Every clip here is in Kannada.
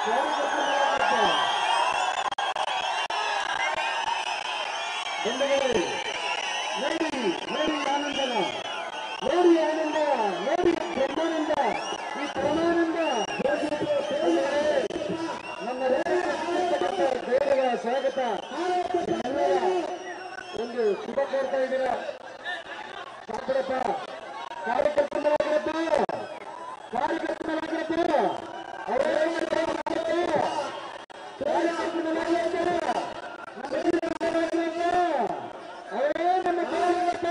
ಬಂಧುಗಳೇ ನೋಡಿ ನೋಡಿ ಆನಂದನ ನೋಡಿ ಆನಂದ ನೋಡಿ ಬ್ರಹ್ಮಾನಂದ ಈ ಬ್ರಹ್ಮಾನಂದ ನಮ್ಮ ದೇವರ ಸ್ವಾಗತ ನಿಮ್ಮೆಲ್ಲರ ಒಂದು ಶುಭ ಕೋರ್ತಾ ಇದ್ದೀರಾ ಸಾಕರಪ್ಪ ಕಾರ್ಯಕರ್ತರಾಗಿರಪ್ಪ ಕಾರ್ಯಕರ್ತರಾಗಿರಪ್ಪ ಅವರೇ ಅವರೇ ನಮ್ಮ ಕಾರ್ಯಕರ್ತ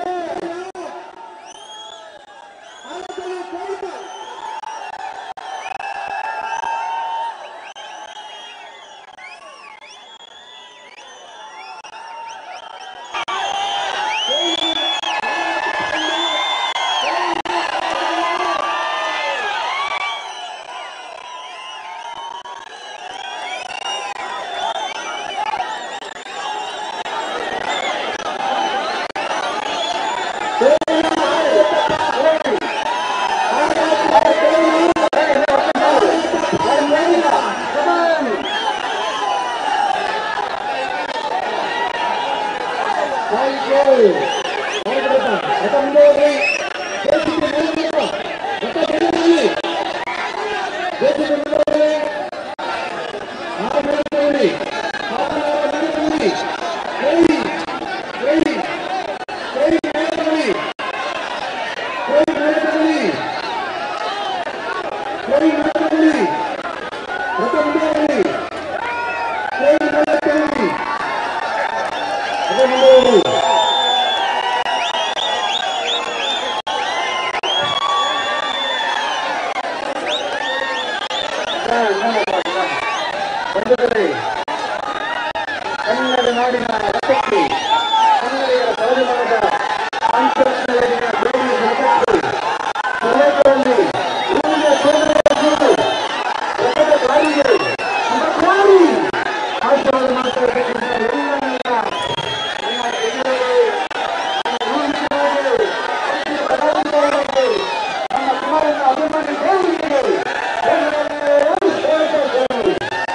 ಬಂಧುಗಳೇ ಕನ್ನಡ ನಾಡಿನ ರಥಕ್ಕೆ ಕನ್ನಡಿಗರ ತಲೆಮಾರದ ಅಂತರ್ಜಾಲದ ದೇವಿ ರಥಕ್ಕೆ ಸಲಕರಲ್ಲಿ ಭೂಮಿಯ ಸೋದರರು ರಥದ ಗಾಡಿಗೆ ಶುಭಕಾರಿ ಆಶೀರ್ವಾದ ಮಾಡ್ತಿರತಕ್ಕಂಥ ಎಲ್ಲ ನನ್ನ ನನ್ನ ಹಿರಿಯರು, ನನ್ನ ಊರಿನವರು, ಪಕ್ಷದ ಪದಾಧಿಕಾರಿಗಳಿಗೆ, ನಮ್ಮ ಕುಮಾರನ ಅಭಿಮಾನಿ ದೇವರಿಗೆ ಎಲ್ಲರಿಗೂ ಹೇಳ್ತಾ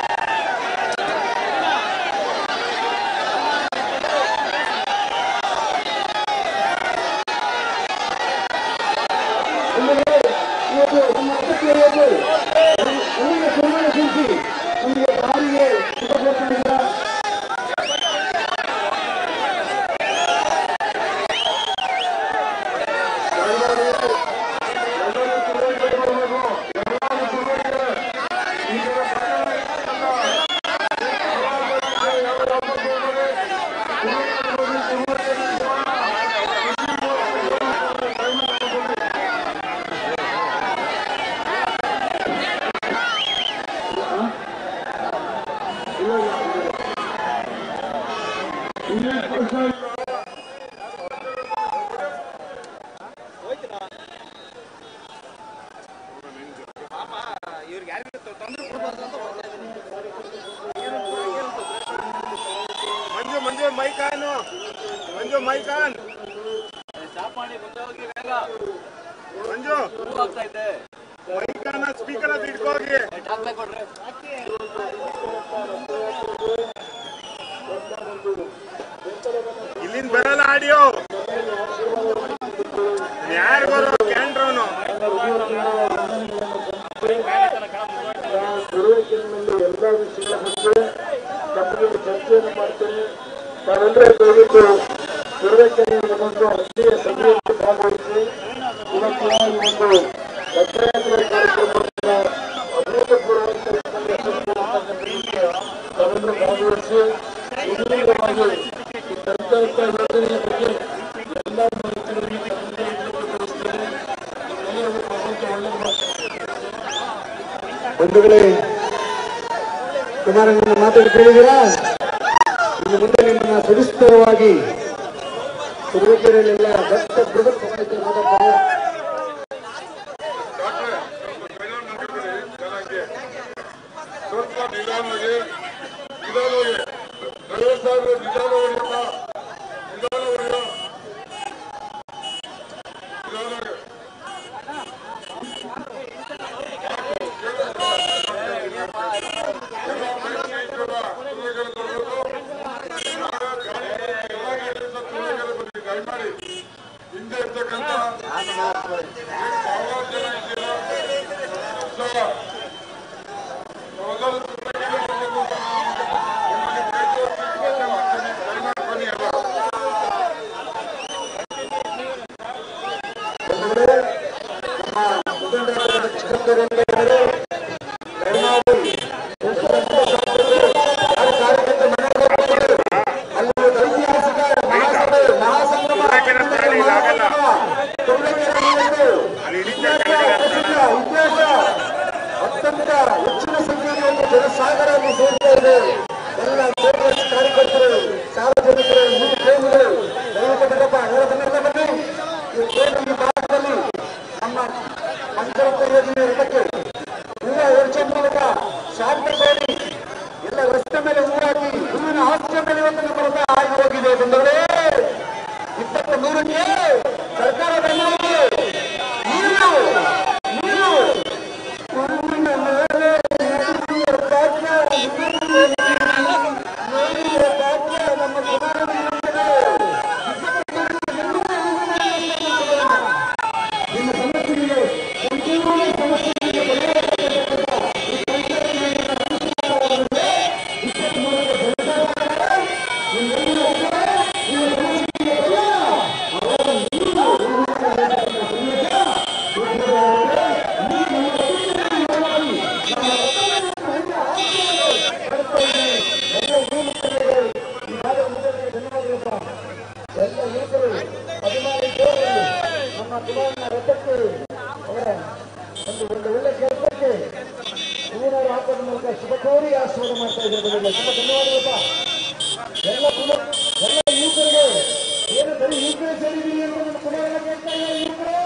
ಇವತ್ತು ನಮ್ಮ ಅಧ್ಯಕ್ಷರು ನಮಗೆ ಸನ್ಮಾನ ಸೂಚಿಸಿ ನಮಗೆ ದಾರಿಗೆ ಶುಭ ಕೋರ್ತಾ ಇದ್ದೀರಾ ಇವ್ರಿಗೆ ಯಾರಿಗೂ ತೊಂದರೆ ಕೊಡ್ಬಾರ್ದು ಅಂತ ಮಂಜು ಮಂಜು ಮೈಕಾನು ಮಂಜು ಮೈಕಾನ್ ಸ್ಟಾಪ್ ಮಾಡಿ ಮುಂದೆ ಹೋಗಿ ಬೇಗ ಮಂಜು ಶುರು ಆಗ್ತಾ ಇದೆ ಮೈಕಾನ ಸ್ಪೀಕರ್ ಅದು ಇಟ್ಕೋಗಿ ದಾಖಲೆ ಕೊಡ್ರಿ ಇಲ್ಲಿಂದ ಬರಲ್ಲ ಆಡಿಯೋ ಯಾರು ಬರೋ ಕ್ಯಾಂಡ್ರೋನು ಸರ್ವೇಕ್ಷಣೆಯಲ್ಲಿ ಎಲ್ಲ ವಿಷಯಗಳ ಬಗ್ಗೆ ತಮ್ಮಲ್ಲಿ ಚರ್ಚೆಯನ್ನು ಮಾಡ್ತೇನೆ ತಾವೆಲ್ಲರೂ ದಯವಿಟ್ಟು ಸರ್ವೇಕ್ಷಣೆಯಲ್ಲಿ ಒಂದು ರಾಷ್ಟ್ರೀಯ ಸಭೆಯಲ್ಲಿ ಭಾಗವಹಿಸಿ ಇವತ್ತು ಈ ಒಂದು ರಥಯಾತ್ರೆ ಕಾರ್ಯಕ್ರಮವನ್ನು ಅಭೂತಪೂರ್ವವಾಗಿ ತಾವೆಲ್ಲರೂ ಭಾಗವಹಿಸಿ ಸುದೀರ್ಘವಾಗಿ ಈ ಸರ್ಕಾರದ ಯೋಜನೆಯ ಬಗ್ಗೆ ಎಲ್ಲ ಮಾಹಿತಿಗಳನ್ನು ತಮ್ಮಲ್ಲಿ ತಿಳಿಸ್ತೇನೆ. ಎಲ್ಲರಿಗೂ ಭಗವಂತ ಒಳ್ಳೆಯದು ಮಾಡಲಿ. ಬಂಧುಗಳೇ ಕುಮಾರಣ್ಣನ ಮಾತನ್ನು ಕೇಳಿದಿರಾ ಇನ್ನು ಮುಂದೆ ನಿಮ್ಮನ್ನ ಸುರಿಸ್ತರವಾಗಿ ಸುರುವಿಕೆರೆಯಲ್ಲೆಲ್ಲ ದತ್ತ ಬೃಹತ್ ಸಮಾಜ ಮಾತಾಡ್ತಾರೆ ಸ್ವಲ್ಪ ನಿಧಾನವಾಗಿ ನಿಧಾನವಾಗಿ ನಲವತ್ತು ಸಾವಿರ ನಿಧಾನವಾಗಿ ನಿಧಾನವಾಗಿ ನಿಧಾನವಾಗಿ ಏ, ಸಾಗರ ಅಲ್ಲಿ ಸೇರ್ತಾ ಇದೆ ಎಲ್ಲ ಕಾಂಗ್ರೆಸ್ ಕಾರ್ಯಕರ್ತರು ಸಾರ್ವಜನಿಕರು ಮೂರು ಪ್ರೇಮಿಗಳು ದಯವಿಟ್ಟು ಬರಪ್ಪ ಅವರ ಬಂದಿಲ್ಲ ಬನ್ನಿ ಈ ಟ್ರೈನ್ ಈ ಭಾಗದಲ್ಲಿ ನಮ್ಮ ಪಂಚರತ್ನ ಯೋಜನೆ ರಥಕ್ಕೆ ಹೂವ ಹೊರಚ ಮೂಲಕ ಶಾಂತ ಕೋರಿ ಎಲ್ಲ ರಸ್ತೆ ಮೇಲೆ ಹೂವು ಹಾಕಿ ಹೂವಿನ ಹಾಸ್ಯ ಮೇಲೆ ಒಂದು ಮೂಲಕ ಆಗಿ ಹೋಗಿದೆ ಬಂದವರೇ ಇಪ್ಪತ್ತ ಮೂರಕ್ಕೆ ಸರ್ಕಾರ ಬೆಂಬಲಿಗೆ ನೀವು ನೀವು ಹೂವಿನ ಮೇಲೆ ನಡೆಯುವ ಭಾಗ್ಯ ನಡೆಯುವ ಭಾಗ್ಯ ನಮ್ಮ ಕುಮಾರನಿಗೆ ನಿಮ್ಮ ಸಮಸ್ಯೆಗೆ ಸಂಪೂರ್ಣ ಸಮಸ್ಯೆಗೆ ಎಲ್ಲ ಯುವಕರು ಅಭಿಮಾನಿ ಸೇರಿಕೊಂಡು ನಮ್ಮ ಕುಮಾರನ ರಥಕ್ಕೆ ಅವರ ಒಂದು ಒಂದು ಒಳ್ಳೆ ಕೆಲಸಕ್ಕೆ ಹೂವಿನಾರು ಹಾಕೋದ್ರ ಮೂಲಕ ಶುಭ ಕೋರಿ ಆಶೀರ್ವಾದ ಮಾಡ್ತಾ ಇದ್ದಾರೆ ತುಂಬ ಧನ್ಯವಾದಗಳಪ್ಪ ಎಲ್ಲ ಕುಮಾರ್ ಎಲ್ಲ ಯುವಕರಿಗೆ ಏನು ಬರೀ ಯುವಕರೇ ಸೇರಿದ್ದೀರಿ ಅನ್ನೋದು ನಮ್ಮ ಕುಮಾರನ ಕೇಳ್ತಾ ಇದ್ದಾರೆ ಯುವಕರೇ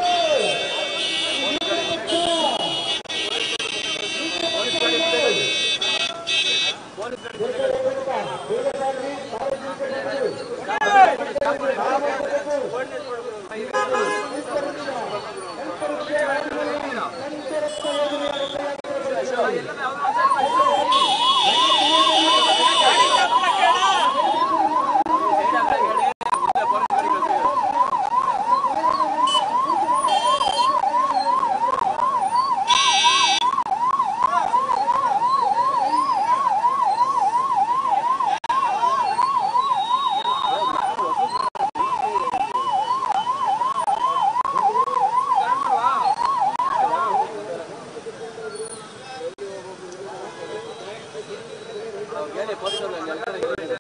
ಹೇಳಿ ಪೊಲೀಸರು ಹೇಳಿ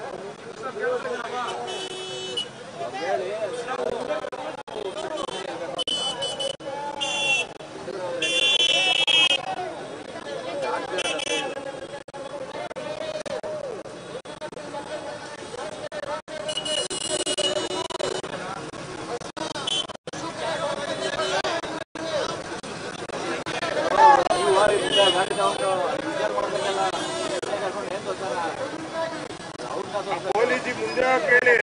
ಈ ವಾರ ಇದ್ದ ಗಾಡಿ ತಗೊಂಡು ವಿಚಾರ ಮಾಡ್ಬೇಕಲ್ಲ ವಿಚಾರ ಮಾಡ್ಕೊಂಡು ಏನ್ ತೋರ್ಸಾರ ಅವ್ರನ್ನ ತೋರ್ಸ ಪೊಲೀಸಿಗೆ ಮುಂದೆ ಹೋಗ್ ಕೇಳಿ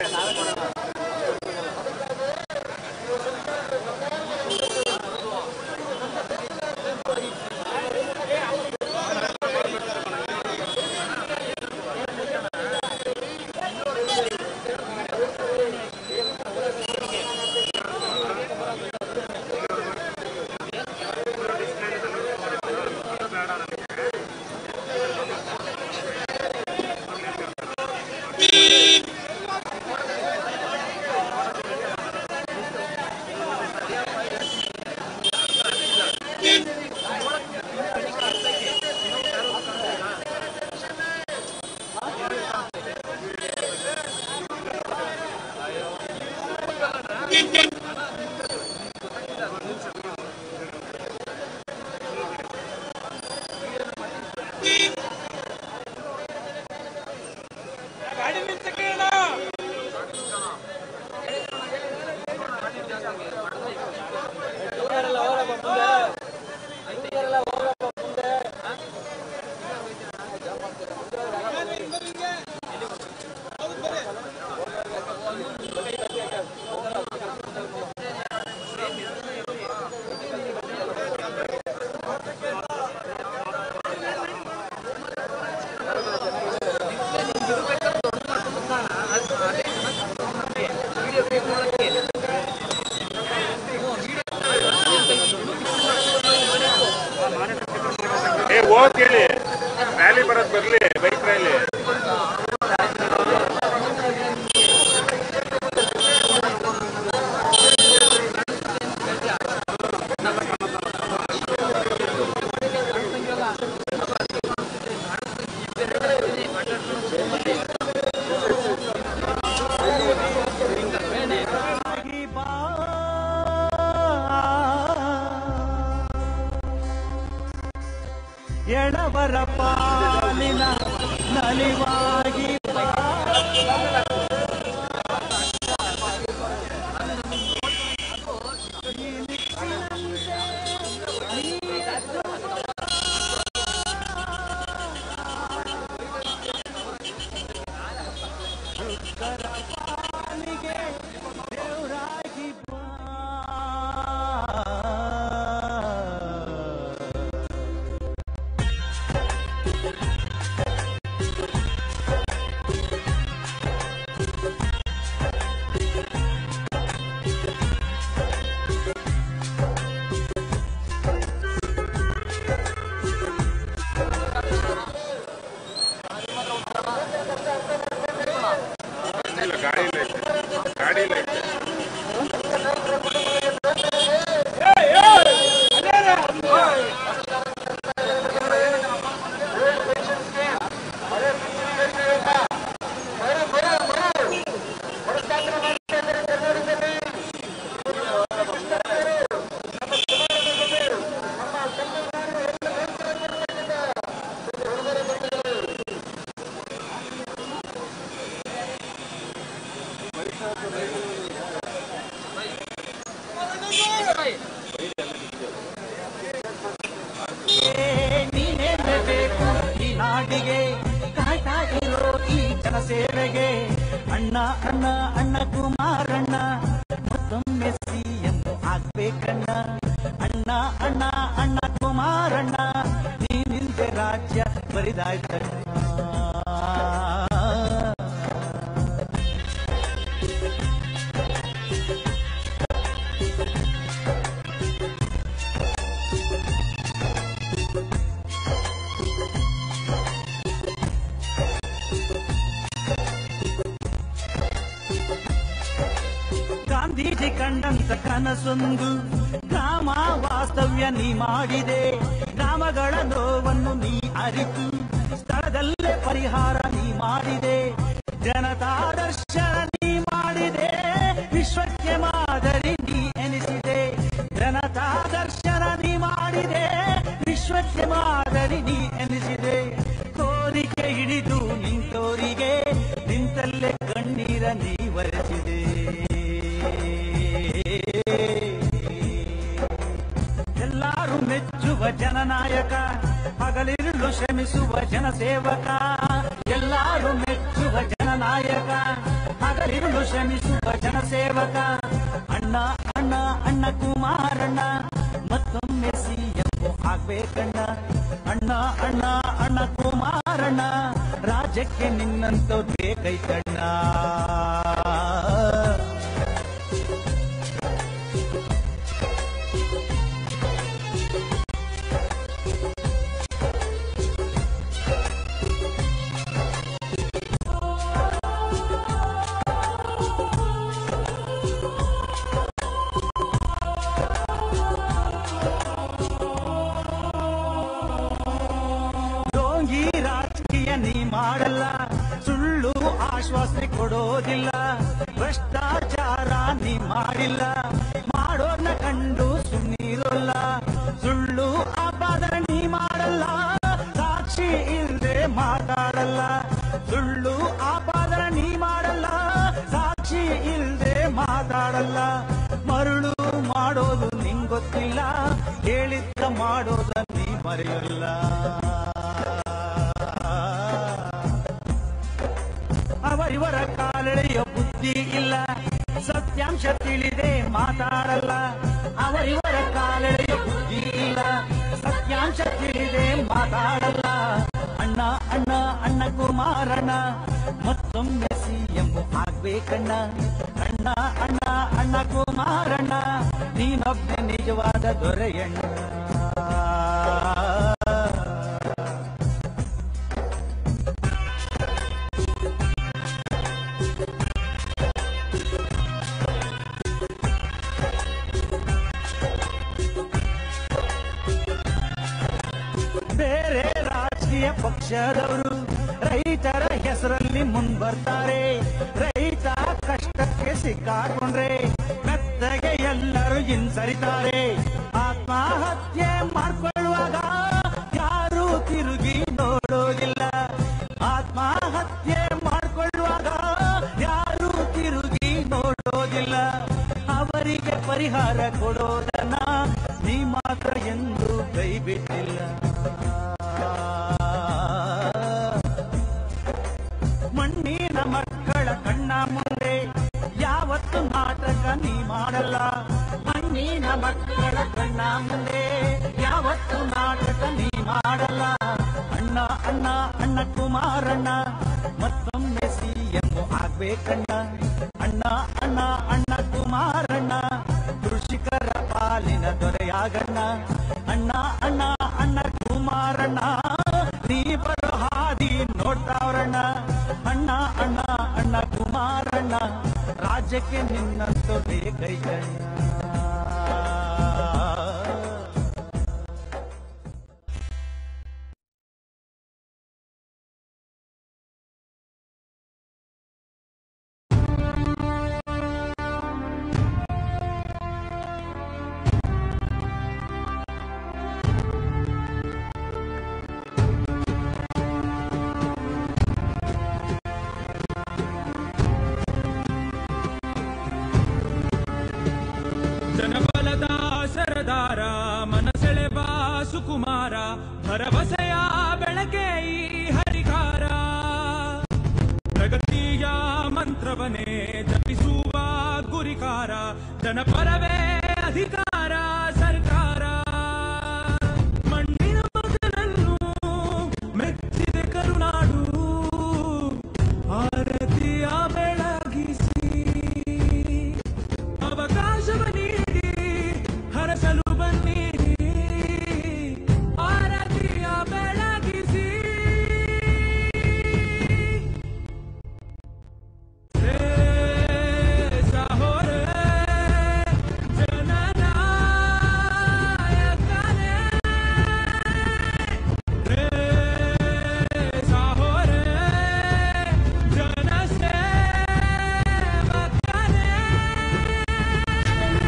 ಏ ಹೋಗ್ ಕೇಳಿ ರ್ಯಾಲಿ ಬರೋದ್ ಬರ್ಲಿ ಬೈಕ್ ರ್ಯಾಲಿ ಎಡವರ ಅಲಿವಾಗಿ ದೇವರಾಗಿ ಬಾ ಇಲ್ಲ ಗಾಡಿ ಇಲ್ಲ ಐತೆ ಗಾಡಿ ಇಲ್ಲ ಐತೆ ನೀನೇನೆ ಬೇಕು ಈ ನಾಡಿಗೆ ಕಾಯ್ತಾ ಇರೋ ಈ ಜನಸೇವೆಗೆ ಅಣ್ಣ ಅಣ್ಣ ಅಣ್ಣ ಕುಮಾರಣ್ಣ ಮತ್ತೊಮ್ಮೆ ಸಿಎಂ ಆಗ್ಬೇಕಣ್ಣ ಅಣ್ಣ ಅಣ್ಣ ಅಣ್ಣ ಕುಮಾರಣ್ಣ ನೀನಿಲ್ದೆ ರಾಜ್ಯ ಬರಿದಾಯ್ತಣ್ಣ ಗಾಂಧೀಜಿ ಕಂಡಂತ ಕನಸೊಂದು ಗ್ರಾಮ ವಾಸ್ತವ್ಯ ನೀ ಮಾಡಿದೆ ಗ್ರಾಮಗಳ ನೋವನ್ನು ನೀ ಅರಿತು ಸ್ಥಳದಲ್ಲೇ ಪರಿಹಾರ ನೀ ಮಾಡಿದೆ ಜನತಾ ದರ್ಶನ ನೀ ಮಾಡಿದೆ ವಿಶ್ವಕ್ಕೆ ಮಾದರಿ ನೀ ಎನಿಸಿದೆ ಜನತಾ ದರ್ಶನ ನೀ ಮಾಡಿದೆ ವಿಶ್ವಕ್ಕೆ ಮಾದರಿ ನೀ ಎನಿಸಿದೆ ಕೋರಿಕೆ ಹಿಡಿದು ನಿಂತೋರಿಗೆ ನಿಂತಲ್ಲೇ ಕಣ್ಣೀರ ನೀ ಒರೆಸಿದೆ ಎಲ್ಲಾರು ಮೆಚ್ಚುವ ಜನನಾಯಕ ಹಗಲಿರುಳು ಶ್ರಮಿಸುವ ಜನಸೇವಕ ಎಲ್ಲಾರು ಮೆಚ್ಚುವ ಜನನಾಯಕ ಹಗಲಿರುಳು ಶ್ರಮಿಸುವ ಜನಸೇವಕ ಅಣ್ಣ ಅಣ್ಣ ಅಣ್ಣ ಕುಮಾರಣ್ಣ ಮತ್ತೊಮ್ಮೆ ಸಿಎಂ ಆಗ್ಬೇಕಣ್ಣ ಅಣ್ಣ ಅಣ್ಣ ಅಣ್ಣ ಕುಮಾರಣ್ಣ ರಾಜ್ಯಕ್ಕೆ ನಿನ್ನಂತ ಬೇಕೈತಣ್ಣ ಡೋಂಗಿ ರಾಜಕೀಯ ನೀ ಮಾಡಲ್ಲ ಸುಳ್ಳು ಆಶ್ವಾಸನೆ ಕೊಡೋದಿಲ್ಲ ಭ್ರಷ್ಟಾಚಾರ ನೀ ಮಾಡಿಲ್ಲ ಮಾಡೋರ್ನ ಕಂಡು ಸುಮ್ಮನಿರೋಲ್ಲ ಸುಳ್ಳು ಆಪಾದರ ನೀ ಮಾಡಲ್ಲ ಸಾಕ್ಷಿ ಇಲ್ದೆ ಮಾತಾಡಲ್ಲ ಸುಳ್ಳು ಆಪಾದರ ನೀ ಮಾಡಲ್ಲ ಸಾಕ್ಷಿ ಇಲ್ದೆ ಮಾತಾಡಲ್ಲ ಮರುಳು ಮಾಡೋದು ನಿಂಗೊತ್ತಿಲ್ಲ ಹೇಳಿದ್ದ ಮಾಡೋದ ನೀ ಮರೆಯಲ್ಲ ಅವರಿವರ ಕಾಲೆಳೆಯ ಬುದ್ಧಿ ಇಲ್ಲ ಸತ್ಯಾಂಶ ತಿಳಿದೆ ಮಾತಾಡಲ್ಲ ಅವರಿವರ ಕಾಲೆಳೆಯ ಬುದ್ಧಿ ಇಲ್ಲ ಸತ್ಯಾಂಶ ತಿಳಿದೆ ಮಾತಾಡಲ್ಲ ಅಣ್ಣ ಅಣ್ಣ ಅಣ್ಣ ಕುಮಾರಣ್ಣ ಮತ್ತೊಮ್ಮೆ ಸಿಎಂ ಆಗ್ಬೇಕಣ್ಣ ಅಣ್ಣ ಅಣ್ಣ ಅಣ್ಣ ಕುಮಾರಣ್ಣ ನೀನೊಬ್ಬ ನಿಜವಾದ ದೊರೆಯಣ್ಣ ಬೇರೆ ರಾಜಕೀಯ ಪಕ್ಷದವರು ರೈತರ ಹೆಸರಲ್ಲಿ ಮುಂಬರ್ತಾರೆ ರೈತ ಕಷ್ಟಕ್ಕೆ ಸಿಕ್ಕಾಕೊಂಡ್ರೆ ಮೆತ್ತಗೆ ಎಲ್ಲರೂ ಹಿಂಸರಿತಾರೆ ಆತ್ಮಹತ್ಯೆ ಮಾಡ್ಕೊಳ್ಳುವಾಗ ಯಾರು ತಿರುಗಿ ನೋಡೋದಿಲ್ಲ ಆತ್ಮ ಪರಿಹಾರ ಕೊಡೋದನ್ನ ನೀ ಮಾತ್ರ ಎಂದು ಕೈ ಬಿಟ್ಟಿಲ್ಲ ಮಣ್ಣಿನ ಮಕ್ಕಳ ಕಣ್ಣ ಮುಂದೆ ಯಾವತ್ತು ನಾಟಕ ನೀ ಮಾಡಲ್ಲ ಮಣ್ಣಿನ ಮಕ್ಕಳ ಕಣ್ಣ ಮುಂದೆ ಯಾವತ್ತು ನಾಟಕ ನೀ ಮಾಡಲ್ಲ ಅಣ್ಣ ಅಣ್ಣ ಅಣ್ಣ ಕುಮಾರಣ್ಣ ಮತ್ತೊಮ್ಮೆ ಸಿಎಂ ಆಗ್ಬೇಕಣ್ಣ ಅಣ್ಣ ಅಣ್ಣ ಅಣ್ಣ ಕುಮಾರಣ್ಣ ಕೃಷಿಕರ ಪಾಲಿನ ದೊರೆಯಾಗಣ್ಣ ಅಣ್ಣ ಅಣ್ಣ ಅಣ್ಣ ಕುಮಾರಣ್ಣ ನೀ ಬರೋ ಹಾದಿ ನೋಡ್ತಾವ್ರಣ್ಣ ಅಣ್ಣ ಅಣ್ಣ ಅಣ್ಣ ಕುಮಾರಣ್ಣ ರಾಜ್ಯಕ್ಕೆ ನಿನ್ನಂತೂ ಬೇಕೈತಣ್ಣ ಜನಬಲದ ಸರದಾರ ಮನಸೆಳೆವ ಸುಕುಮಾರ ಭರವಸೆಯ ಬೆಳಕೆ ಈ ಹರಿಕಾರ ಪ್ರಗತಿಯ ಮಂತ್ರವನೇ ಜಪಿಸುವ ಗುರಿಕಾರ ಜನಪರವೇ ಅಧಿಕಾರ ಸರ್ಕಾರ ಮಣ್ಣಿನ ಮಗನನ್ನು ಮೆಚ್ಚಿದೆ ಕರುನಾಡು ಆರತಿಯ ಬೆಳಗಿಸಿ ಅವಕಾಶವ ನೀಡಿ ಹರಸಲು ಬನ್ನಿರಿ ಆರತಿಯ ಬೆಳಗಿಸಿ ದೇಶ ಹೊರೆ ಜನನಾಯಕನೇ ದೇಶ ಹೊರೆ ಜನಸೇವಕನೇ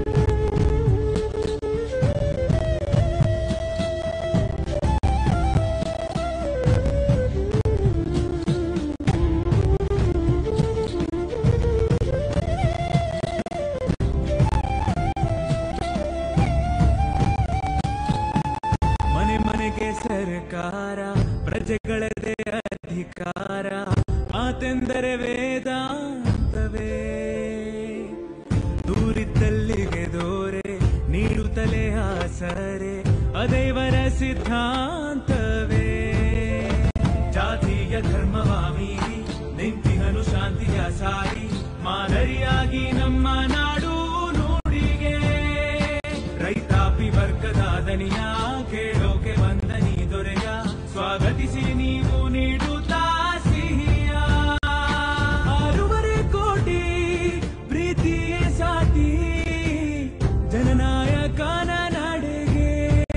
ಮನೆ ಮನೆಗೆ ಸರ್ಕಾರ ಪ್ರಜೆಗಳದೇ ಅಧಿಕಾರ ಮಾತೆಂದರೆ ವೇದಾಂತವೇ ದೂರಿದ್ದಲ್ಲಿಗೆ ದೋರೆ ನೀಡುತ್ತಲೇ ಆಸರೆ ಅದೈವರ ಸಿದ್ಧಾಂತವೇ ಜಾತಿಯ ಧರ್ಮವ ಮೀರಿ ನಿಂತಿಹನು ಶಾಂತಿಯ ಸಾರಿ ಮಾದರಿಯಾಗಿ ನಮ್ಮ ನಾಡು ನುಡಿಗೆ ರೈತಾಪಿ ವರ್ಗದ ದನಿಯ ಕೇಳೋಕೆ ವಂದನಿ ದೊರೆಯ ಸ್ವಾಗತಿಸಿ ನೀವು ನೀಡುತ್ತಾ ಸಿಹಿಯ ಆರೂವರೆ ಕೋಟಿ ಪ್ರೀತಿಯೇ ಸಾಟಿ ಜನನಾಯಕನ ನಡೆಗೆ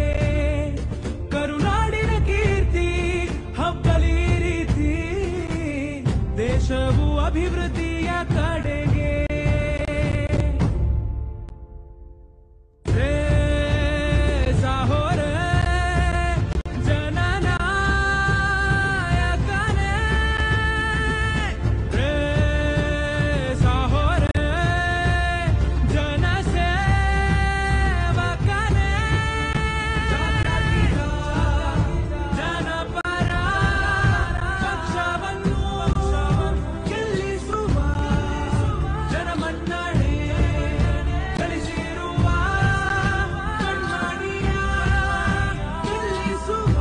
ಕರುನಾಡಿನ ಕೀರ್ತಿ ಹಬ್ಬಲಿ ರೀತಿ ದೇಶವು ಅಭಿವೃದ್ಧಿಯ ಕಡೆಗೆ ದೇಶ ಹೊರೆ ಜನನಾಯಕನೇ ದೇಶ ಹೊರೆ ಜನಸೇವಕನೇ ಜನಪರ ಪಕ್ಷವನ್ನು ಗೆಲ್ಲಿಸುವ ಜನಮನ್ನಣೆ ಗಳಿಸಿರುವ ಕಣ್ಮಣಿಯ ಗೆಲ್ಲಿಸುವ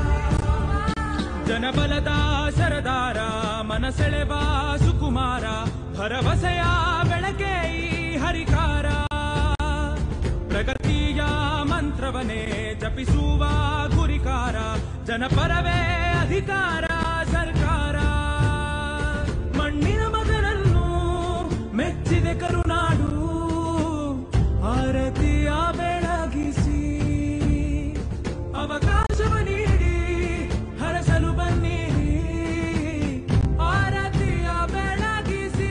ಜನಬಲದ ಸರದಾರ ಮನಸೆಳೆವ ಸುಕುಮಾರ ಭರವಸೆಯ ಬೆಳಕೆ ಈ ಹರಿಕಾರ ಪ್ರಗತಿಯ ಮಂತ್ರವನೇ ಜಪಿಸುವ ಗುರಿಕಾರ ಜನಪರವೇ ಅಧಿಕಾರ ಸರ್ಕಾರ ಮಣ್ಣಿನ ಮಗನನ್ನು ಮೆಚ್ಚಿದೆ ಕರುನಾಡು ಆರತಿಯ ಬೆಳಗಿಸಿ ಅವಕಾಶವ ನೀಡಿ ಹರಸಲು ಬನ್ನಿರಿ ಆರತಿಯ ಬೆಳಗಿಸಿ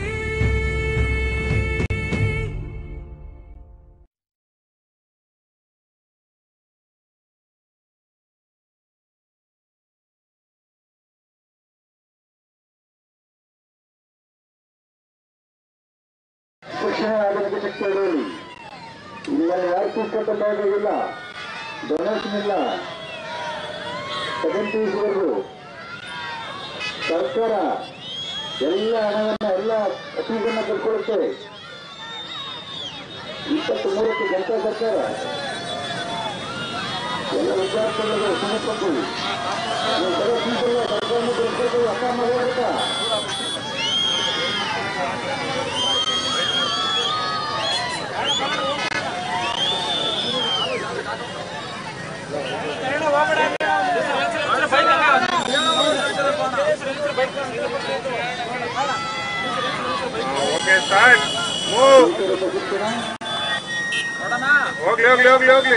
ಶಿಕ್ಷಣ ಆಧುನಿಕ ಶಕ್ತಿಯಲ್ಲಿ ಇಲ್ಲೆಲ್ಲ ಯಾರು ಬೇಕಾಗಿಲ್ಲ ಡೊನೇಷನ್ ಇಲ್ಲ ಸೆಕೆಂಡ್ ಪೀಸ್ವರೆಗೂ ಸರ್ಕಾರ ಎಲ್ಲ ಹಣವನ್ನ ಎಲ್ಲ ಫೀಸನ್ನ ಕಟ್ಕೊಳುತ್ತೆ ಇಪ್ಪತ್ತು ಮೂರಕ್ಕೆ ಜನತಾ ಸರ್ಕಾರ ಎಲ್ಲ ವಿದ್ಯಾರ್ಥಿಗಳಿಗೆ ಸಮರ್ಪಟ್ಟು ನೀವು ಬರೋ ಫೀಸೆಲ್ಲ ಸರ್ಕಾರನ ಕೊಡ್ಬೇಕು ಅಪ್ಪ ಅಮ್ಮ ಹೋಗ್ಬೇಕಾ ಓಕೆ ಸ್ಟಾರ್ಟ್ ಮೂವ್ ಶಿಕ್ಷಣ ಹೋಗ್ಲಿ ಹೋಗ್ಲಿ ಹೋಗ್ಲಿ ಹೋಗ್ಲಿ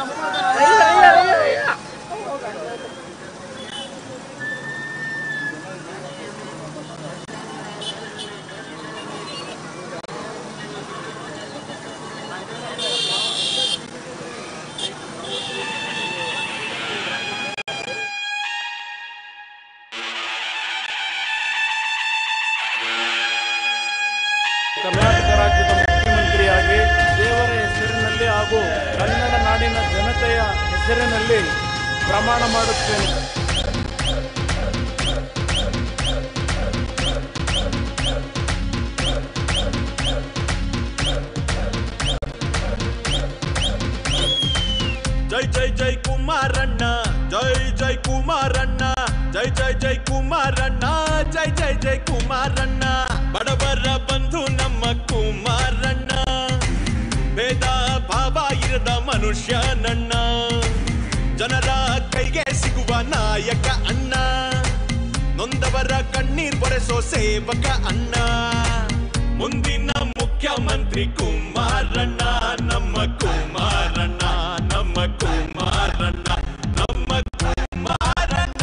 ಕರ್ನಾಟಕ ರಾಜ್ಯದ ಮುಖ್ಯಮಂತ್ರಿಯಾಗಿ ದೇವರ ಹೆಸರಿನಲ್ಲಿ ಹಾಗೂ ಕನ್ನಡ ನಾಡಿನ ಜನತೆಯ ಹೆಸರಿನಲ್ಲಿ ಪ್ರಮಾಣ ಮಾಡುತ್ತೇನೆ ಜೈ ಜೈ ಜೈ ಕುಮಾರಣ್ಣ ಜೈ ಜೈ ಕುಮಾರಣ್ಣ ಜೈ ಜೈ ಜೈ ಕುಮಾರಣ್ಣ ಜೈ ಜೈ ಜೈ ಕುಮಾರಣ್ಣ ಬಡವರ ಬಂಧು ನಮ್ಮ ಕುಮಾರಣ್ಣ ಭೇದ ಭಾವ ಇರದ ಮನುಷ್ಯ ನನ್ನ ಜನರ ಕೈಗೆ ಸಿಗುವ ನಾಯಕ ಅಣ್ಣ ನೊಂದವರ ಕಣ್ಣೀರ್ ಬರೆಸೋ ಸೇವಕ ಅಣ್ಣ ಮುಂದಿನ ಮುಖ್ಯಮಂತ್ರಿ ಕುಮಾರಣ್ಣ ನಮ್ಮ ಕುಮಾರಣ್ಣ ನಮ್ಮ ಕುಮಾರಣ್ಣ ನಮ್ಮ ಕುಮಾರಣ್ಣ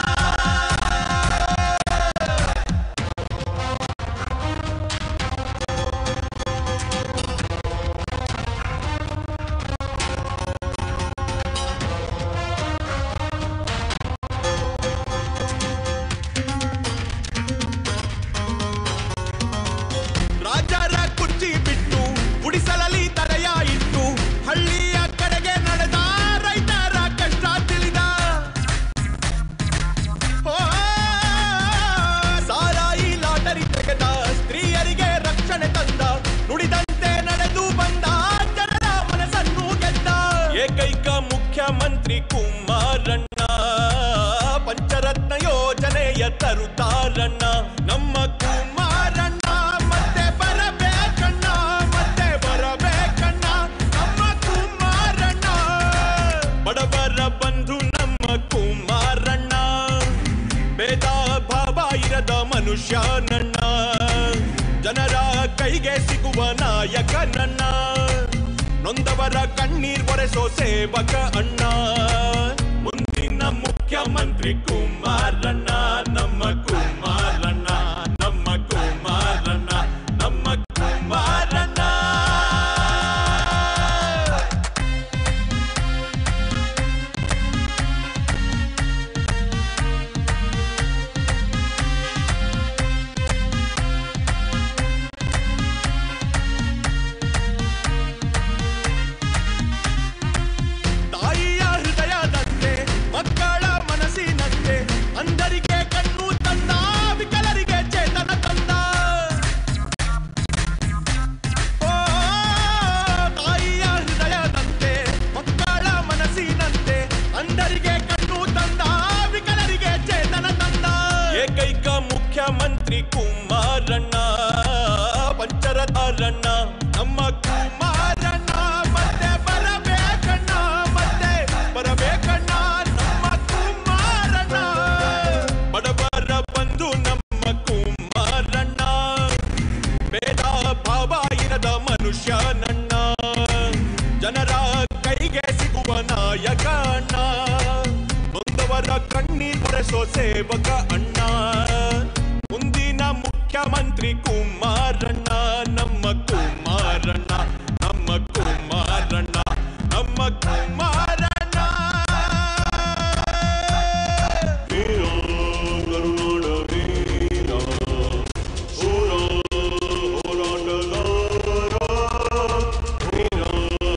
ರಾಜರ ಕುರ್ಚಿ ಬಿಟ್ಟು ಗುಡಿಸಲಲ್ಲಿ ತಲೆಯ ಇಟ್ಟು ಹಳ್ಳಿಯ ಕಡೆಗೆ ನಡೆದ ರೈತರ ಕಷ್ಟ ತಿಳಿದ ಓ, ಸಾರಾಯಿ ಲಾಟರಿ ತೆಗೆದ ಸ್ತ್ರೀಯರಿಗೆ ರಕ್ಷಣೆ ತಂದ ನುಡಿದಂತೆ ನಡೆದು ಬಂದ ಜನರ ಮನಸ್ಸನ್ನು ಗೆದ್ದ ಏಕೈಕ ಮುಖ್ಯಮಂತ್ರಿ ಕುಮಾರಣ್ಣ ಪಂಚರತ್ನ ಯೋಜನೆಯ ತರುತ್ತಾರಣ್ಣ ನಮ್ಮ ಕುಮಾರಣ್ಣ ಮತ್ತೆ ಬರಬೇಕಣ್ಣ ಮತ್ತೆ ಬರಬೇಕಣ್ಣ ನಮ್ಮ ಕುಮಾರಣ್ಣ ಬಡವರ ಬಂಧು ನಮ್ಮ ಕುಮಾರಣ್ಣ ಭೇದ ಭಾವ ಇರದ ಮನುಷ್ಯ ನನ್ನ ಜನರ ಕೈಗೆ ಸಿಗುವ ನಾಯಕ ನನ್ನ ನೊಂದವರ ಕಣ್ಣೀರ್ ಒರೆಸೋ ಸೇವಕ ಅಣ್ಣ ಮುಂದಿನ ಮುಖ್ಯಮಂತ್ರಿ ಕುಮಾರಣ್ಣ ನಮ್ಮ ಕುಮಾರಣ್ಣ ನಮ್ಮ ಕುಮಾರಣ್ಣ ನಮ್ಮ ಕುಮಾರಣ್ಣ ತಾಯಿಯ ಹೃದಯದಂತೆ ಮಕ್ಕಳ ಮನಸ್ಸಿನಂತೆ ಅಂಧರಿಗೆ ಕಣ್ಣು ತಂದ ವಿಕಲರಿಗೆ ಚೇತನ ತಂದ ಓ, ತಾಯಿಯ ಹೃದಯದಂತೆ ಮಕ್ಕಳ ಮನಸ್ಸಿನಂತೆ ಅಂಧರಿಗೆ ಕಣ್ಣು ತಂದ ವಿಕಲರಿಗೆ ಚೇತನ ತಂದ ಏಕೈಕ ಮುಖ್ಯಮಂತ್ರಿ ಕುಮಾರಣ್ಣ ಪಂಚರಥರಣ್ಣ ನಮ್ಮ ಕುಮಾರಣ್ಣ ಮತ್ತೆ ಬರಬೇಕಣ್ಣ ಮತ್ತೆ ಬರಬೇಕಣ್ಣ ನಮ್ಮ ಕುಮಾರಣ್ಣ ಬಡವರ ಬಂಧು ನಮ್ಮ ಕುಮಾರಣ್ಣ ಭೇದ ಭಾವ ಇರದ ಮನುಷ್ಯ ನನ್ನ ಜನರ ಕೈಗೆ ಸಿಗುವ ನಾಯಕ ಅಣ್ಣ ನೊಂದವರ ಕಣ್ಣೀರ್ ಒರೆಸೋ ಸೇವಕ ಅಣ್ಣ ಮುಂದಿನ ಮುಖ್ಯಮಂತ್ರಿ ಕುಮಾರಣ್ಣ ನಮ್ಮ ಕುಮಾರಣ್ಣ ನಮ್ಮ ಕುಮಾರಣ್ಣ ನಮ್ಮ ಕುಮಾರಣ್ಣ ವೀರ ಕರುನಾಡ ವೀರ ಹೋರ ಹೋರಾಟಗಾರ ವೀರ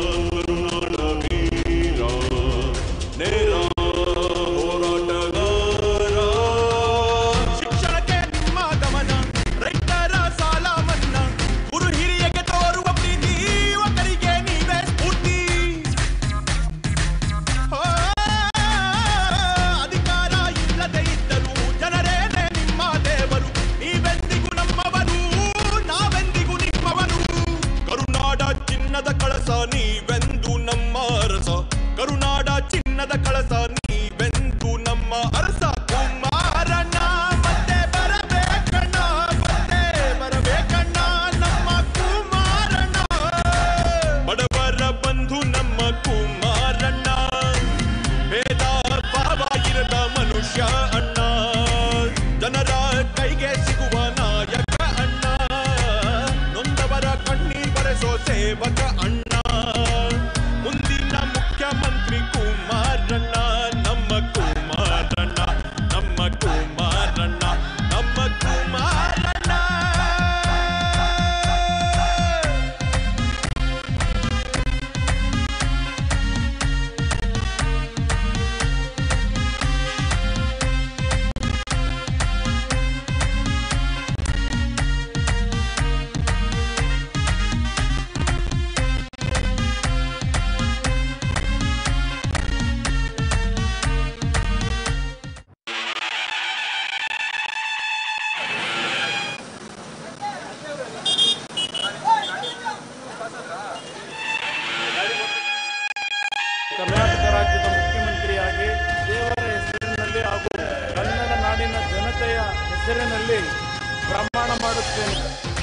ನಮ್ಮ ಕುಮಾರಣ್ಣ ನಮ್ಮ ಕುಮಾರಣ್ಣ ಕರ್ನಾಟಕ ರಾಜ್ಯದ ಮುಖ್ಯಮಂತ್ರಿಯಾಗಿ ದೇವರ ಹೆಸರಿನಲ್ಲಿ ಹಾಗೂ ಕನ್ನಡ ನಾಡಿನ ಜನತೆಯ ಹೆಸರಿನಲ್ಲಿ ಪ್ರಮಾಣ ಮಾಡುತ್ತೇನೆ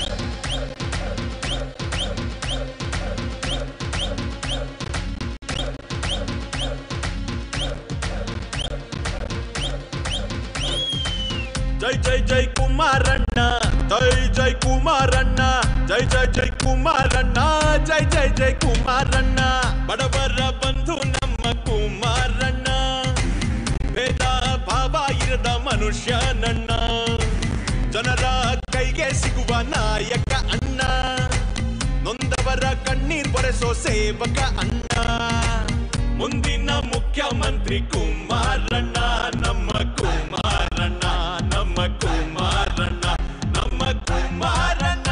ಜೈ ಜೈ ಜೈ ಕುಮಾರಣ್ಣ ಜೈ ಜೈ ಕುಮಾರಣ್ಣ ಜೈ ಜೈ ಜೈ ಕುಮಾರಣ್ಣ ಜೈ ಜೈ ಜೈ ಕುಮಾರಣ್ಣ ಬಡವರ ಬಂಧು ನಮ್ಮ ಕುಮಾರಣ್ಣ ಭೇದ ಭಾವ ಇರದ ಮನುಷ್ಯ ನನ್ನ ಜನರ ಕೈಗೆ ಸಿಗುವ ನಾಯಕ ಅಣ್ಣ ನೊಂದವರ ಕಣ್ಣೀರ್ ಬರೆಸೋ ಸೇವಕ ಅಣ್ಣ ಮುಂದಿನ ಮುಖ್ಯಮಂತ್ರಿ ಕುಮಾರಣ್ಣ ನಮ್ಮ ಕುಮಾರಣ್ಣ ನಮ್ಮ ಕುಮಾರಣ್ಣ ನಮ್ಮ ಕುಮಾರಣ್ಣ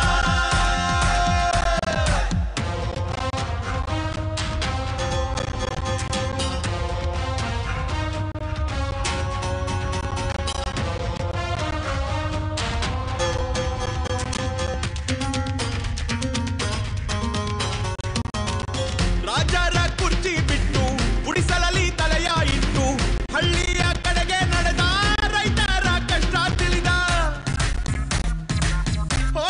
ರಾಜರ ಕುರ್ಚಿ ಬಿಟ್ಟು ಗುಡಿಸಲಲ್ಲಿ ತಲೆಯ ಇಟ್ಟು ಹಳ್ಳಿಯ ಕಡೆಗೆ ನಡೆದ ರೈತರ ಕಷ್ಟ ತಿಳಿದ ಓ,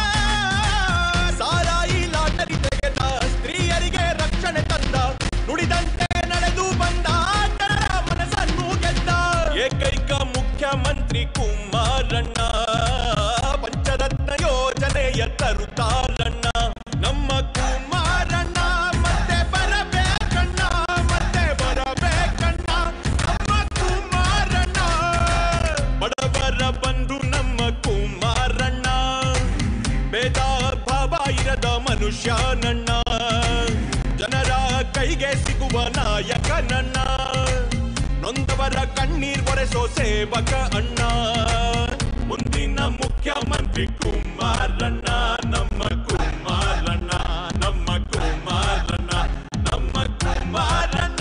ಸಾರಾಯಿ ಲಾಟರಿ ತೆಗೆದ ಸ್ತ್ರೀಯರಿಗೆ ರಕ್ಷಣೆ ತಂದ ನುಡಿದಂತೆ ನಡೆದು ಬಂದ ಜನರ ಮನಸ್ಸನ್ನು ಗೆದ್ದ ಏಕೈಕ ಮುಖ್ಯಮಂತ್ರಿ ಕುಮಾರಣ್ಣ ಪಂಚರತ್ನ ಯೋಜನೆಯ ತರುತ್ತಾರಣ್ಣ ನಮ್ಮ ಕುಮಾರಣ್ಣ ಮತ್ತೆ ಬರಬೇಕಣ್ಣ ಮತ್ತೆ ಬರಬೇಕಣ್ಣ ನಮ್ಮ ಕುಮಾರಣ್ಣ ಬಡವರ ಬಂಧು ನಮ್ಮ ಕುಮಾರಣ್ಣ ಭೇದ ಭಾವ ಇರದ ಮನುಷ್ಯ ನನ್ನ ಜನರ ಕೈಗೆ ಸಿಗುವ ನಾಯಕ ನನ್ನ ನೊಂದವರ ಕಣ್ಣೀರ್ ಒರೆಸೋ ಸೇವಕ ಅಣ್ಣ ಮುಂದಿನ ಮುಖ್ಯಮಂತ್ರಿ ಕುಮಾರಣ್ಣ ನಮ್ಮ ಕುಮಾರಣ್ಣ ನಮ್ಮ ಕುಮಾರಣ್ಣ ನಮ್ಮ ಕುಮಾರಣ್ಣ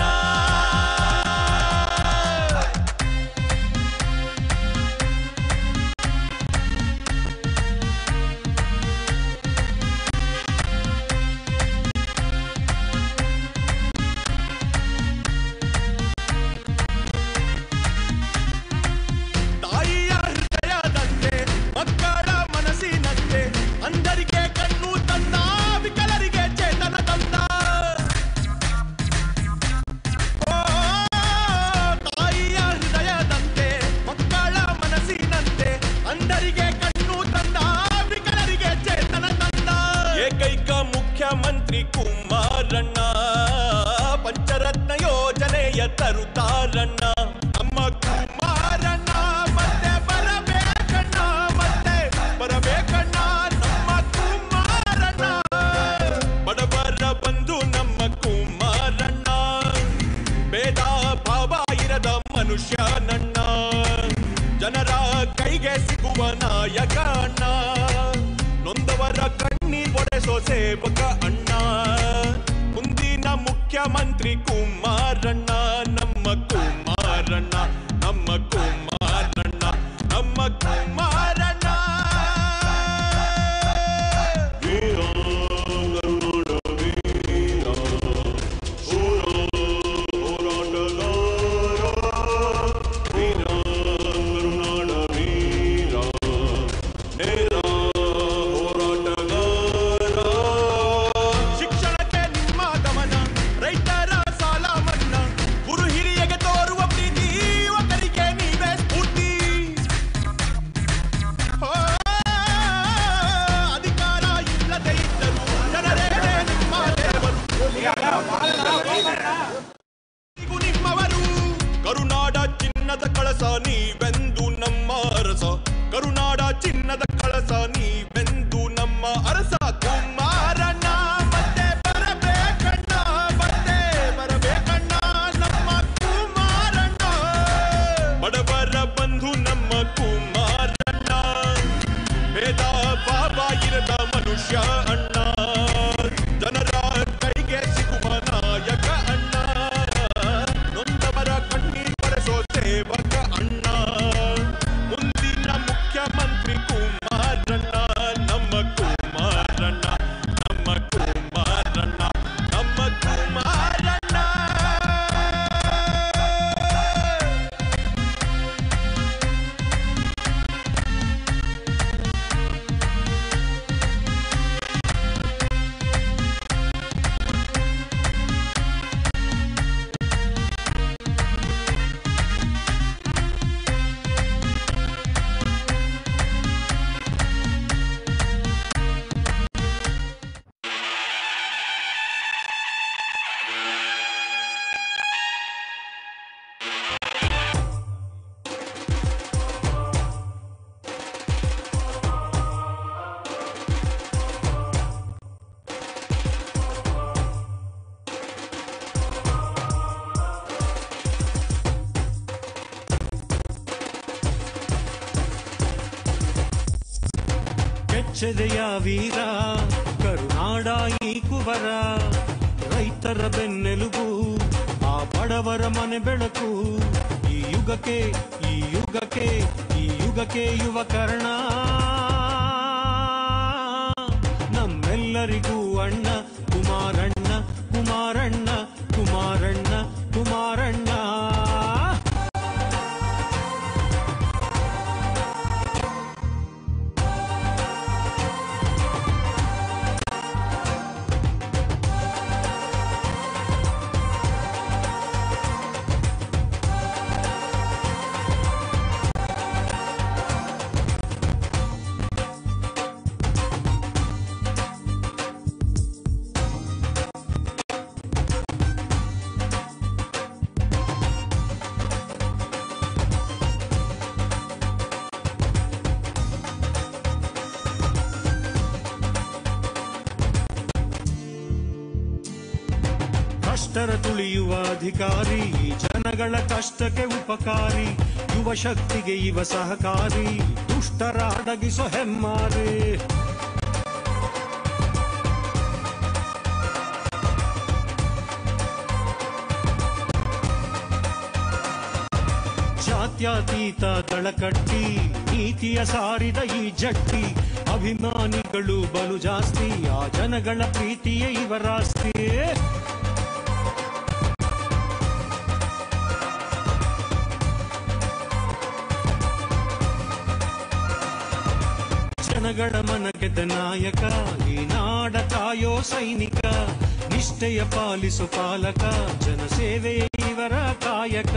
ತಾಯಿಯ ಹೃದಯದಂತೆ ಮಕ್ಕಳ ಮನಸ್ಸಿನಂತೆ ಅಂಧರಿಗೆ ಕಣ್ಣು ತಂದ ವಿಕಲರಿಗೆ ಚೇತನ ತಂದ ಓ, ತಾಯಿಯ ಹೃದಯದಂತೆ ಮಕ್ಕಳ ಮನಸ್ಸಿನಂತೆ ಅಂಧರಿಗೆ ಕಣ್ಣು ತಂದ ವಿಕಲರಿಗೆ ಚೇತನ ತಂದ ಏಕೈಕ ಮುಖ್ಯಮಂತ್ರಿ ಕುಮಾರಣ್ಣ ಪಂಚರತ್ನ ಯೋಜನೆಯ ತರುತ್ತಾರಣ್ಣ ನಮ್ಮ ಕುಮಾರಣ್ಣ ಮತ್ತೆ ಬರಬೇಕಣ್ಣ ಮತ್ತೆ ಬರಬೇಕಣ್ಣ ನಮ್ಮ ಕುಮಾರಣ್ಣ ಬಡವರ ಬಂಧು ನಮ್ಮ ಕುಮಾರಣ್ಣ ಭೇದ ಭಾವ ಇರದ ಮನುಷ್ಯ ನನ್ನ ಜನರ ಕೈಗೆ ಸಿಗುವ ನಾಯಕ ಅಣ್ಣ ನೊಂದವರ ಕಣ್ಣೀರ್ ಒಡೆಸೋ ಸೇವಕ ಅಣ್ಣ ಮುಂದಿನ ಮುಖ್ಯಮಂತ್ರಿ ಕುಮಾರಣ್ಣ ನಮ್ಮ ಕುಮಾರಣ್ಣ ನಮ್ಮ ಕುಮಾರಣ್ಣ ನಮ್ಮ ಕುಮಾರಣ್ಣ ವೀರ ಕರುನಾಡ ವೀರ ಶಿಕ್ಷಣಕ್ಕೆ ನಿಮ್ಮ ಗಮನ ರೈತರ ಸಾಲ ಮನ್ನಾ ಗುರು ಹಿರಿಯಗೆ ತೋರುವ ಪ್ರೀತಿ ನೀವೆಂದು ನಮ್ಮ ಅರಸ ಕರುನಾಡ ಚಿನ್ನದ ಕಳಸ ನೀವೆಂದು ನಮ್ಮ ಅರಸ ಕುಮಾರಣ್ಣ ಮತ್ತೆ ಬರಬೇಕಣ್ಣ ಮತ್ತೆ ಬರಬೇಕಣ್ಣ ನಮ್ಮ ಕುಮಾರಣ್ಣ ಬಡವರ ಬಂಧು ನಮ್ಮ ಕುಮಾರಣ್ಣ ಭೇದ ಪಾಪ ಇರದ ಮನುಷ್ಯ ಅಣ್ಣ ಜನರ ಕೈಗೆ ಸಿಗುವ ನಾಯಕ ಅಣ್ಣ ನೊಂದವರ ಕಣ್ಣೀರ್ ಪರೆಸೋ ಸೇವಕ ಅಣ್ಣ ಮುಂದಿನ ಮುಖ್ಯಮಂತ್ರಿ ಕುಮಾರಣ್ಣ ನಮ್ಮ ಕುಮಾರಣ್ಣ ನಮ್ಮ ಕುಮಾರಣ್ಣ ನಮ್ಮ ಕುಮಾರಣ್ಣ ಕೆಚ್ಚದೆಯ ವೀರ ಕರುನಾಡ ಈ ಕುವರ ರೈತರ ಬೆನ್ನೆಲುಬು ಆ ಬಡವರ ಮನೆ ಬೆಳಕು ಈ ಯುಗಕ್ಕೆ ಈ ಯುಗಕ್ಕೆ ಈ ಯುಗಕ್ಕೆ ಯುವ ಕರ್ಣ ನಮ್ಮೆಲ್ಲರಿಗೂ ಅಣ್ಣ ಕುಮಾರಣ್ಣ ಕುಮಾರಣ್ಣ ಕುಮಾರಣ್ಣ ಕುಮಾರಣ್ಣ ಕಷ್ಟರ ತುಳಿಯುವ ಅಧಿಕಾರಿ ಜನಗಳ ಕಷ್ಟಕ್ಕೆ ಉಪಕಾರಿ ಯುವ ಶಕ್ತಿಗೆ ಇವ ಸಹಕಾರಿ ದುಷ್ಟರ ಅಡಗಿಸೋ ಹೆಮ್ಮಾರಿ ಜಾತ್ಯತೀತ ದಳಕಟ್ಟಿ ನೀತಿಯ ಸಾರಿದ ಈ ಜಟ್ಟಿ ಅಭಿಮಾನಿಗಳು ಬಲು ಜಾಸ್ತಿ ಆ ಜನಗಳ ಪ್ರೀತಿಯೇ ಇವರಾಸ್ತಿ ಜನಗಳ ಮನಗೆದ ನಾಯಕ ಈ ನಾಡ ಕಾಯೋ ಸೈನಿಕ ನಿಷ್ಠೆಯ ಪಾಲಿಸು ಪಾಲಕ ಜನಸೇವೆಯೇ ಇವರ ಕಾಯಕ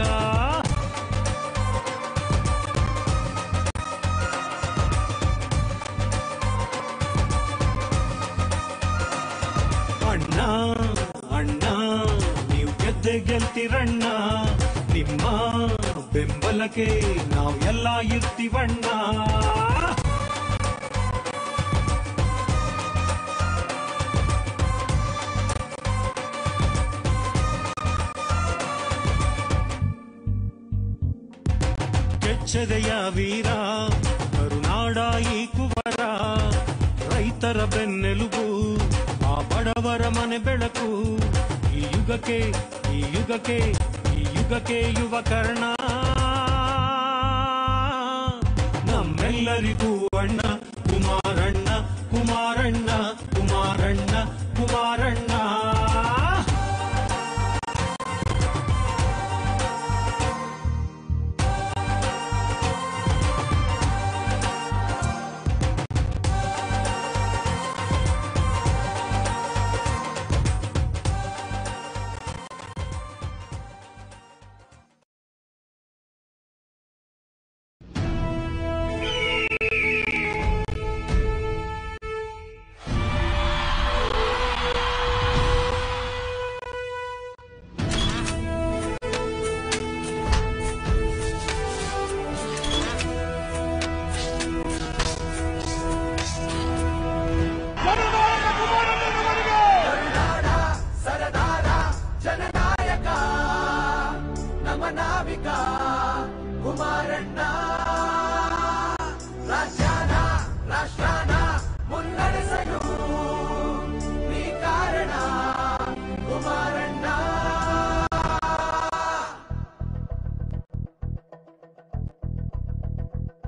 ಅಣ್ಣ ಅಣ್ಣ ನೀವು ಗೆದ್ದೆ ಗೆಲ್ತಿರಣ್ಣ ನಿಮ್ಮ ಬೆಂಬಲಕ್ಕೆ ನಾವು ಎಲ್ಲ ಇರ್ತೀವಣ್ಣ ಕೆಚ್ಚದೆಯ ವೀರ ಕರುನಾಡ ಈ ಕುವರ ರೈತರ ಬೆನ್ನೆಲುಬು ಆ ಬಡವರ ಮನೆ ಬೆಳಕು ಈ ಯುಗಕ್ಕೆ ಈ ಯುಗಕ್ಕೆ ಈ ಯುಗಕ್ಕೆ ಯುವ ಕರ್ಣ ನಮ್ಮೆಲ್ಲರಿಗೂ ಅಣ್ಣ ಕುಮಾರಣ್ಣ ಕುಮಾರಣ್ಣ ಕುಮಾರಣ್ಣ ಕುಮಾರಣ್ಣ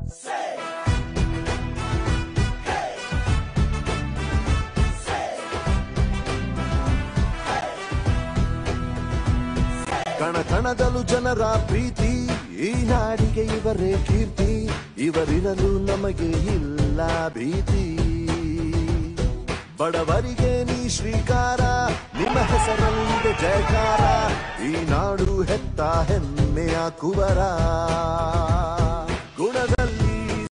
ಕಣ ಕಣದಲು ಜನರ ಪ್ರೀತಿ ಈ ನಾಡಿಗೆ ಇವರೇ ಕೀರ್ತಿ ಇವರಿರಲು ನಮಗೆ ಇಲ್ಲ ಭೀತಿ ಬಡವರಿಗೆ ನೀ ಶ್ರೀಕಾರ ನಿಮ್ಮ ಹೆಸರಲ್ಲಿದೆ ಜಯಕಾರ ಈ ನಾಡು ಹೆತ್ತ ಹೆಮ್ಮೆಯ ಕುವರ